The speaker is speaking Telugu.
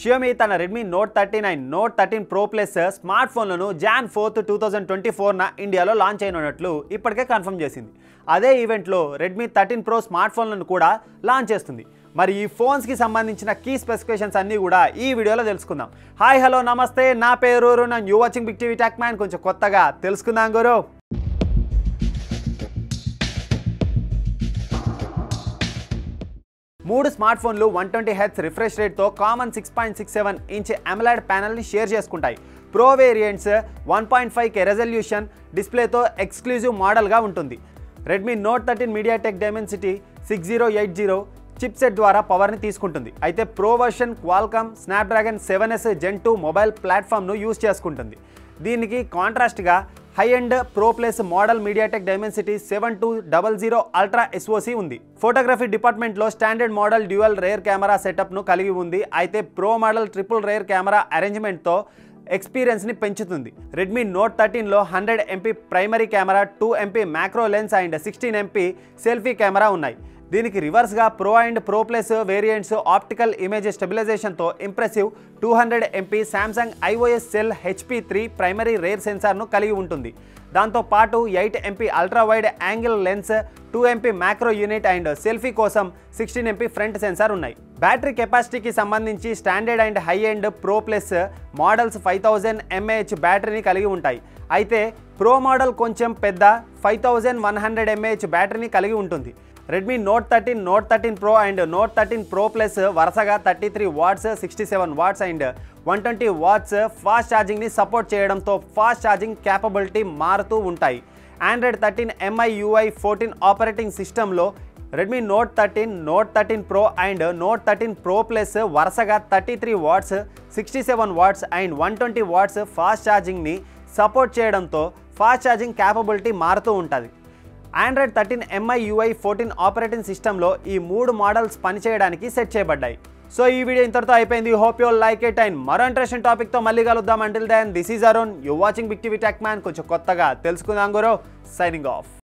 షియోమి తన Redmi Note thirty nine Note thirteen pro plus smart ఫోన్లను Jan fourth two thousand twenty ఫోర్న ఇండియాలో లాంచ్ అయినట్లు ఇప్పటికే కన్ఫర్మ్ చేసింది అదే ఈవెంట్లో రెడ్మీ థర్టీన్ ప్రో స్మార్ట్ ఫోన్లను కూడా లాంచ్ చేస్తుంది మరి ఈ ఫోన్స్కి సంబంధించిన కీ స్పెసిఫికేషన్స్ అన్నీ కూడా ఈ వీడియోలో తెలుసుకుందాం హాయ్ హలో నమస్తే నా పేరు నా you watching Big TV tech man కొంచెం కొత్తగా తెలుసుకుందాం గురు మూడు స్మార్ట్ ఫోన్లు వన్ ట్వంటీ హెచ్ రిఫ్రెష్ రేట్తో common six point six seven inch AMOLED ప్యానల్ని షేర్ చేసుకుంటాయి pro variants one point five K resolution డిస్ప్లేతో ఎక్స్క్లూజివ్ మోడల్గా ఉంటుంది Redmi Note thirteen MediaTek Dimensity six zero eight zero chipset ద్వారా పవర్ని తీసుకుంటుంది అయితే pro version Qualcomm Snapdragon seven S gen two mobile ప్లాట్ఫామ్ను యూజ్ చేసుకుంటుంది దీనికి కాంట్రాస్ట్గా high and pro plus model MediaTek Dimensity seven two double zero ultra SoC ఉంది ఫోటోగ్రఫీ డిపార్ట్మెంట్లో standard model dual rear camera సెటప్ను కలిగి ఉంది అయితే pro model triple rear camera అరేంజ్మెంట్తో ఎక్స్పీరియన్స్ని పెంచుతుంది రెడ్మీ నోట్ థర్టీన్లో hundred MP primary camera two MP macro lens and sixteen MP selfie camera ఉన్నాయి దీనికి రివర్స్గా pro and pro plus variants optical image స్టెబిలైజేషన్తో impressive two hundred MP Samsung IOS cell HP three primary rear సెన్సార్ను కలిగి ఉంటుంది దాంతో పాటు eight MP ultra wide angle lens two MP macro unit and selfie కోసం సిక్స్టీన్ ఎంపీ ఫ్రంట్ సెన్సార్ ఉన్నాయి బ్యాటరీ కెపాసిటీకి సంబంధించి standard and high end pro plus models five thousand mAh బ్యాటరీని కలిగి ఉంటాయి అయితే ప్రో మోడల్ కొంచెం పెద్ద five thousand one hundred mAh బ్యాటరీని కలిగి ఉంటుంది Redmi Note thirteen Note thirteen pro and Note thirteen pro plus వరుసగా thirty three watts sixty seven watts and one twenty watts fast ఛార్జింగ్ని సపోర్ట్ చేయడంతో ఫాస్ట్ ఛార్జింగ్ క్యాపబిలిటీ మారుతూ ఉంటాయి Android thirteen MIUI fourteen operating సిస్టంలో Redmi Note thirteen Note thirteen pro and Note thirteen pro plus వరుసగా thirty three watts sixty seven watts and one twenty watts fast ఛార్జింగ్ని సపోర్ట్ చేయడంతో ఫాస్ట్ ఛార్జింగ్ క్యాపబిలిటీ మారుతూ ఉంటుంది Android thirteen MIUI fourteen operating సిస్టంలో ఈ మూడు మోడల్స్ పనిచేయడానికి సెట్ చేయబడ్డాయి సో ఈ వీడియో ఇంతటితో అయిపోయింది hope you like it and మరో ఇంట్రెస్టింగ్ టాపిక్తో మళ్ళీ కలుద్దాం until then this is Aaron you watching Big TV tech man కొంచెం కొత్తగా తెలుసుకుందాం గురో సైనింగ్ ఆఫ్